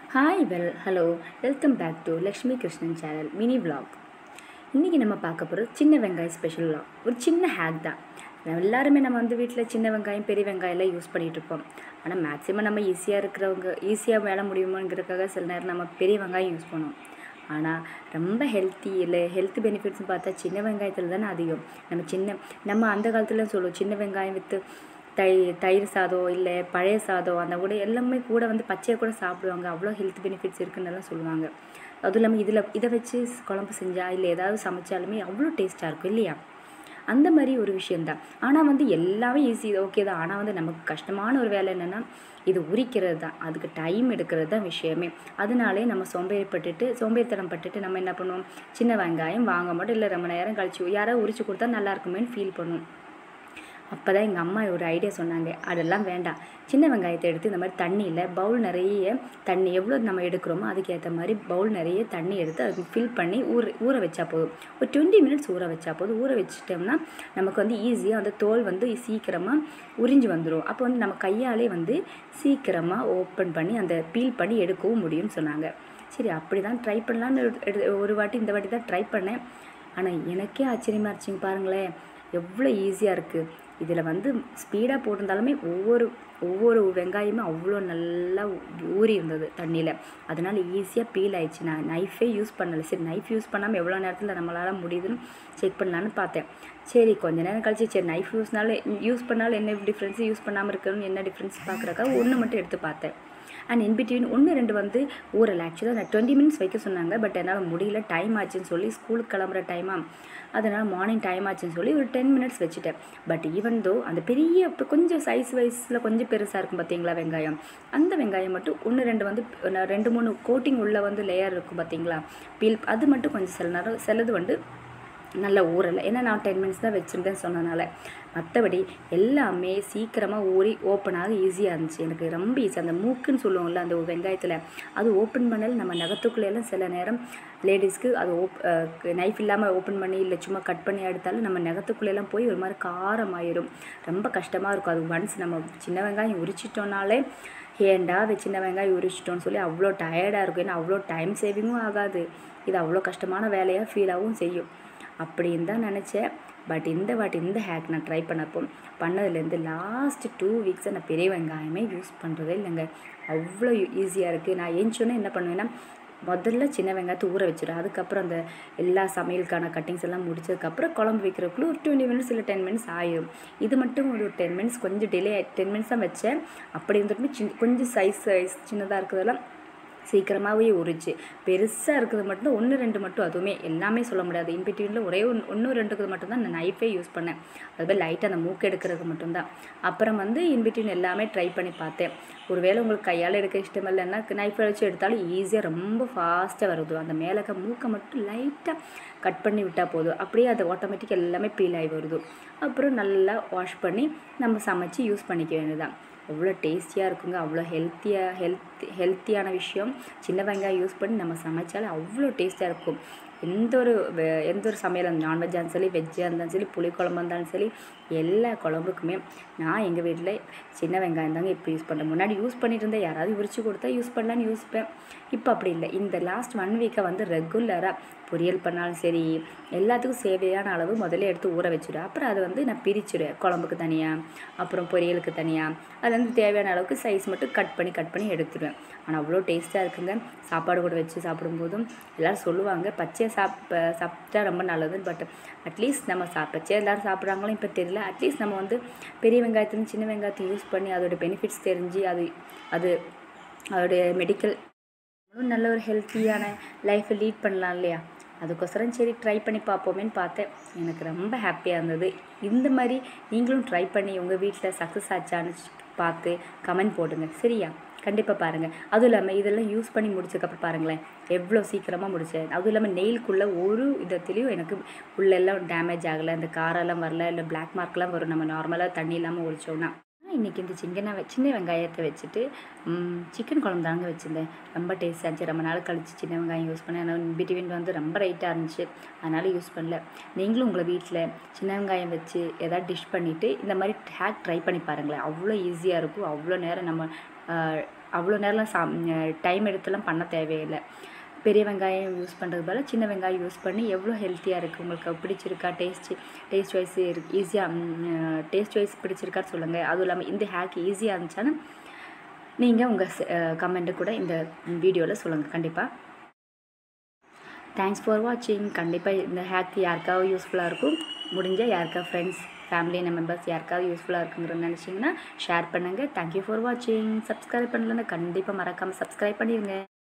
hi well hello welcome back to Lakshmi Krishnan channel mini vlog இன்றைக்கி நம்ம பார்க்க போகிறது சின்ன வெங்காயம் ஸ்பெஷல் vlog ஒரு சின்ன ஹேக் தான் எல்லாருமே நம்ம வந்து வீட்டில் சின்ன வெங்காயம் பெரிய வெங்காயம்லாம் யூஸ் பண்ணிகிட்டு இருப்போம் ஆனால் மேக்ஸிமம் நம்ம ஈஸியாக இருக்கிறவங்க ஈஸியாக வேலை முடியுமோங்கிறதுக்காக சில நேரம் நம்ம பெரிய வெங்காயம் யூஸ் பண்ணுவோம் ஆனால் ரொம்ப ஹெல்த்தி இல்லை ஹெல்த் பெனிஃபிட்ஸ்னு பார்த்தா சின்ன வெங்காயத்தில் தானே அதிகம் நம்ம சின்ன நம்ம அந்த காலத்தில் சொல்லுவோம் சின்ன வெங்காயம் விற்று தை தயிர் சாதம் இல்லை பழைய சாதம் அந்த கூட எல்லாமே கூட வந்து பச்சையாக கூட சாப்பிடுவாங்க அவ்வளோ ஹெல்த் பெனிஃபிட்ஸ் இருக்குன்னு எல்லாம் சொல்லுவாங்க அதுவும் இல்லாமல் இதில் இதை வச்சு குழம்பு செஞ்சால் இல்லை ஏதாவது சமைச்சாலுமே அவ்வளோ டேஸ்ட்டாக இருக்கும் இல்லையா அந்த மாதிரி ஒரு விஷயந்தான் ஆனால் வந்து எல்லாமே ஈஸி ஓகே தான் ஆனால் வந்து நமக்கு கஷ்டமான ஒரு வேலை என்னென்னா இது உரிக்கிறது தான் அதுக்கு டைம் எடுக்கிறது தான் விஷயமே அதனாலே நம்ம சோம்பேறிப்பட்டுட்டு சோம்பேறித்தனம் பட்டுட்டு நம்ம என்ன பண்ணுவோம் சின்ன வெங்காயம் வாங்க மாட்டோம் இல்லை ரொம்ப நேரம் கழிச்சு யாராவது உரிச்சு கொடுத்தா நல்லா இருக்குமேன்னு ஃபீல் பண்ணுவோம் அப்போ தான் எங்கள் அம்மா ஒரு ஐடியா சொன்னாங்க அதெல்லாம் வேண்டாம் சின்ன வெங்காயத்தை எடுத்து இந்த மாதிரி தண்ணியில் பவுல் நிறைய தண்ணி எவ்வளோ நம்ம எடுக்கிறோமோ அதுக்கேற்ற மாதிரி பவுல் நிறைய தண்ணி எடுத்து அதுக்கு ஃபில் பண்ணி ஊற ஊற வச்சா போதும் ஒரு டுவெண்ட்டி மினிட்ஸ் ஊற வச்சா போதும் ஊற வச்சிட்டோம்னா நமக்கு வந்து ஈஸியாக அந்த தோல் வந்து சீக்கிரமாக உறிஞ்சு வந்துடும் அப்போ வந்து நம்ம கையாலே வந்து சீக்கிரமாக ஓப்பன் பண்ணி அந்த பீல் பண்ணி எடுக்கவும் முடியும்னு சொன்னாங்க சரி அப்படி தான் ட்ரை பண்ணலான்னு எடு- ஒரு வாட்டி இந்த வாட்டி தான் ட்ரை பண்ணேன் ஆனால் எனக்கே ஆச்சரியமாக இருந்துச்சுங்க பாருங்களேன் எவ்வளோ ஈஸியாக இருக்குது இதில் வந்து ஸ்பீடாக போட்டிருந்தாலுமே ஒவ்வொரு ஒவ்வொரு வெங்காயமும் அவ்வளோ நல்லா ஊறி இருந்தது தண்ணியில் அதனால் ஈஸியாக பீல் ஆயிடுச்சு நான் நைஃபே யூஸ் பண்ணலை சரி நைஃப் யூஸ் பண்ணாமல் எவ்வளோ நேரத்தில் நம்மளால் முடியுதுன்னு செக் பண்ணலான்னு பார்த்தேன் சரி கொஞ்ச நேரம் கழிச்சு சரி நைஃப் யூஸ்னால யூஸ் பண்ணாலும் என்ன டிஃப்ரென்ஸ் யூஸ் பண்ணாமல் இருக்கணும் என்ன டிஃப்ரென்ஸ் பார்க்குறக்கா ஒன்று மட்டும் எடுத்து பார்த்தேன் அண்ட் இன்பிட்வீன் ஒன்று ரெண்டு வந்து ஊரல் ஆக்சுவலாக நான் டுவெண்ட்டி மினிட்ஸ் வைக்க சொன்னாங்க பட் என்னால் முடியல டைம் ஆச்சுன்னு சொல்லி ஸ்கூலுக்கு கிளம்புற டைமாக அதனால் மார்னிங் டைம் ஆச்சுன்னு சொல்லி ஒரு டென் மினிட்ஸ் வச்சுட்டேன் பட் ஈவன் தோ அந்த பெரிய இப்போ கொஞ்சம் சைஸ் வைஸில் கொஞ்சம் பெருசாக இருக்கும் பார்த்தீங்களா வெங்காயம் அந்த வெங்காயம் மட்டும் ஒன்று ரெண்டு வந்து நான் ரெண்டு மூணு கோட்டிங் உள்ள வந்து லேயர் இருக்கும் பார்த்தீங்களா பீல் அது மட்டும் கொஞ்சம் சில நேரம் சிலது வந்து நல்ல ஊறலை ஏன்னா நான் டென் மினிட்ஸ் தான் வச்சுருந்தேன் சொன்னனால மற்றபடி எல்லாமே சீக்கிரமாக ஊறி ஓப்பன் ஆக ஈஸியாக இருந்துச்சு எனக்கு ரொம்ப ஈஸி அந்த மூக்குன்னு சொல்லுவோம்ல அந்த வெங்காயத்தில் அது ஓப்பன் பண்ணல நம்ம நகத்துக்குள்ளேலாம் சில நேரம் லேடிஸ்க்கு அது ஓப் நைஃப் இல்லாமல் ஓப்பன் பண்ணி இல்லை சும்மா கட் பண்ணி எடுத்தாலும் நம்ம நகத்துக்குள்ளேலாம் போய் ஒரு மாதிரி காரம் ஆயிரும் ரொம்ப கஷ்டமாக இருக்கும் அது ஒன்ஸ் நம்ம சின்ன வெங்காயம் உரிச்சிட்டோம்னாலே ஏண்டா அது சின்ன வெங்காயம் உரிச்சிட்டோன்னு சொல்லி அவ்வளோ டயர்டாக இருக்கும் ஏன்னா அவ்வளோ டைம் சேவிங்கும் ஆகாது இது அவ்வளோ கஷ்டமான வேலையாக ஃபீலாகவும் செய்யும் அப்படின்னு தான் நினச்சேன் பட் இந்த வாட்டி இந்த ஹேக் நான் ட்ரை பண்ணப்போ பண்ணதுலேருந்து லாஸ்ட் டூ வீக்ஸை நான் பெரிய வெங்காயமே யூஸ் பண்ணுறதே இல்லைங்க அவ்வளோ ஈஸியாக இருக்குது நான் ஏஞ்சோன்னே என்ன பண்ணுவேன்னா முதல்ல சின்ன வெங்காயத்தை ஊற வச்சிடும் அதுக்கப்புறம் அந்த எல்லா சமையலுக்கான கட்டிங்ஸ் எல்லாம் முடிச்சதுக்கப்புறம் குழம்பு வைக்கிறதுக்குள்ள ஒரு டுவெண்ட்டி மினிட்ஸ் இல்லை டென் மினிட்ஸ் ஆயிடும் இது மட்டும் ஒரு டென் மினிட்ஸ் கொஞ்சம் டிலே டென் மினிட்ஸ் தான் வச்சேன் அப்படி இருந்துட்டு சின்ன கொஞ்சம் சைஸ் சைஸ் சின்னதாக இருக்கிறதெல்லாம் சீக்கிரமாகவே உரிச்சு பெருசாக இருக்கிறது மட்டும் ஒன்று ரெண்டு மட்டும் அதுவுமே எல்லாமே சொல்ல முடியாது இன்பிட்வீனில் ஒரே ஒன்று ஒன்று ரெண்டுக்கு மட்டும்தான் நான் நைஃபே யூஸ் பண்ணேன் அதுவே லைட்டாக அந்த மூக்கு எடுக்கிறது மட்டும்தான் அப்புறம் வந்து இன்பிட்வீன் எல்லாமே ட்ரை பண்ணி பார்த்தேன் ஒருவேளை உங்களுக்கு கையால் எடுக்க இஷ்டம் இல்லைன்னா நைஃபை வச்சு எடுத்தாலும் ஈஸியாக ரொம்ப ஃபாஸ்ட்டாக வருது அந்த மேலக்க மூக்கை மட்டும் லைட்டாக கட் பண்ணி விட்டால் போதும் அப்படியே அது ஆட்டோமேட்டிக் எல்லாமே பீல் ஆகி வருது அப்புறம் நல்லா வாஷ் பண்ணி நம்ம சமைச்சு யூஸ் பண்ணிக்க வேண்டியதுதான் அவ்வளோ டேஸ்டியாக இருக்குங்க அவ்வளோ ஹெல்த்தியாக ஹெல்த் ஹெல்த்தியான விஷயம் சின்ன வெங்காயம் யூஸ் பண்ணி நம்ம சமைச்சாலே அவ்வளோ டேஸ்ட்டாக இருக்கும் எந்த ஒரு வெ- எந்த ஒரு சமையல் அந்த நான்வெஜ்ஜாக இருந்தாலும் சரி வெஜ்ஜாக இருந்தாலும் சரி புளிக்குழம்பு இருந்தாலும் சரி எல்லா குழம்புக்குமே நான் எங்கள் வீட்டில் சின்ன வெங்காயம் தாங்க இப்போ யூஸ் பண்ணுறேன் முன்னாடி யூஸ் பண்ணிட்டு இருந்தேன் யாராவது உரிச்சு கொடுத்தா யூஸ் பண்ணலான்னு யோசிப்பேன் இப்போ அப்படி இல்லை இந்த லாஸ்ட் ஒன் வீக்கை வந்து ரெகுலராக பொரியல் பண்ணாலும் சரி எல்லாத்துக்கும் சேவையான அளவு முதல்ல எடுத்து ஊற வச்சுடுவேன் அப்புறம் அதை வந்து நான் பிரிச்சுடுவேன் குழம்புக்கு தனியாக அப்புறம் பொரியலுக்கு தனியாக அது வந்து தேவையான அளவுக்கு சைஸ் மட்டும் கட் பண்ணி கட் பண்ணி எடுத்துடுவேன் ஆனால் அவ்வளோ டேஸ்ட்டாக இருக்குங்க சாப்பாடு கூட வச்சு சாப்பிடும்போதும் எல்லோரும் சொல்லுவாங்க பச்சையாக சாப் சாப்பிட்டா ரொம்ப நல்லது பட் அட்லீஸ்ட் நம்ம சா பச்சையாக எல்லோரும் சாப்பிட்றாங்களோ இப்போ தெரியல அட்லீஸ்ட் நம்ம வந்து பெரிய வெங்காயத்தையும் சின்ன வெங்காயத்தையும் யூஸ் பண்ணி அதோட பெனிஃபிட்ஸ் தெரிஞ்சு அது அது அதோடைய மெடிக்கல் நம்மளும் நல்ல ஒரு ஹெல்த்தியான லைஃப்பை லீட் பண்ணலாம் இல்லையா அதுக்கோசரம் சரி ட்ரை பண்ணி பார்ப்போமேன்னு பார்த்தேன் எனக்கு ரொம்ப ஹாப்பியாக இருந்தது இந்த மாதிரி நீங்களும் ட்ரை பண்ணி உங்கள் வீட்டில் சக்ஸஸ் ஆச்சான்னு பார்த்து கமெண்ட் போடுங்க சரியா கண்டிப்பாக பாருங்கள் அதுவும் இல்லாமல் இதெல்லாம் யூஸ் பண்ணி முடிச்சதுக்கப்புறம் பாருங்களேன் எவ்வளோ சீக்கிரமாக முடித்தேன் அதுவும் இல்லாமல் நெயிலுக்குள்ளே ஒரு விதத்துலேயும் எனக்கு உள்ளெல்லாம் டேமேஜ் ஆகலை இந்த காரெல்லாம் வரல இல்லை பிளாக் மார்க்லாம் வரும் நம்ம நார்மலாக தண்ணி இல்லாமல் உரிச்சோன்னா இன்றைக்கி இந்த சின்ன வெ சின்ன வெங்காயத்தை வச்சுட்டு சிக்கன் குழம்பு தாங்க வச்சுருந்தேன் ரொம்ப டேஸ்டாக இருந்துச்சு ரொம்ப நாள் கழிச்சு சின்ன வெங்காயம் யூஸ் பண்ணேன் ஆனால் பிட்வீன் வந்து ரொம்ப ரைட்டாக இருந்துச்சு அதனால் யூஸ் பண்ணல நீங்களும் உங்களை வீட்டில் சின்ன வெங்காயம் வச்சு எதாவது டிஷ் பண்ணிவிட்டு இந்த மாதிரி ஹேக் ட்ரை பண்ணி பாருங்களேன் அவ்வளோ ஈஸியாக இருக்கும் அவ்வளோ நேரம் நம்ம அவ்வளோ நேரம்லாம் சா டைம் எடுத்துலாம் பண்ண தேவையில்லை பெரிய வெங்காயம் யூஸ் பண்ணுறது போல் சின்ன வெங்காயம் யூஸ் பண்ணி எவ்வளோ ஹெல்த்தியாக இருக்குது உங்களுக்கு பிடிச்சிருக்கா டேஸ்ட் டேஸ்ட் வைஸ் இருக்கு ஈஸியாக டேஸ்ட் வைஸ் பிடிச்சிருக்கான்னு சொல்லுங்கள் அதுவும் இல்லாமல் இந்த ஹேக் ஈஸியாக இருந்துச்சான்னு நீங்கள் உங்கள் கமெண்ட்டு கூட இந்த வீடியோவில் சொல்லுங்கள் கண்டிப்பாக தேங்க்ஸ் ஃபார் வாட்சிங் கண்டிப்பாக இந்த ஹேக் யாருக்காவது யூஸ்ஃபுல்லாக இருக்கும் முடிஞ்சால் யாருக்காவது ஃப்ரெண்ட்ஸ் ஃபேமிலி மெம்பர்ஸ் யாருக்காவது யூஸ்ஃபுல்லாக இருக்குங்கிறது நினச்சிங்கன்னா ஷேர் பண்ணுங்கள் தேங்க்யூ ஃபார் வாட்சிங் சப்ஸ்கிரைப் பண்ணலன்னா கண்டிப்பாக மறக்காமல் சப்ஸ்கிரைப் பண்ணிடுங்க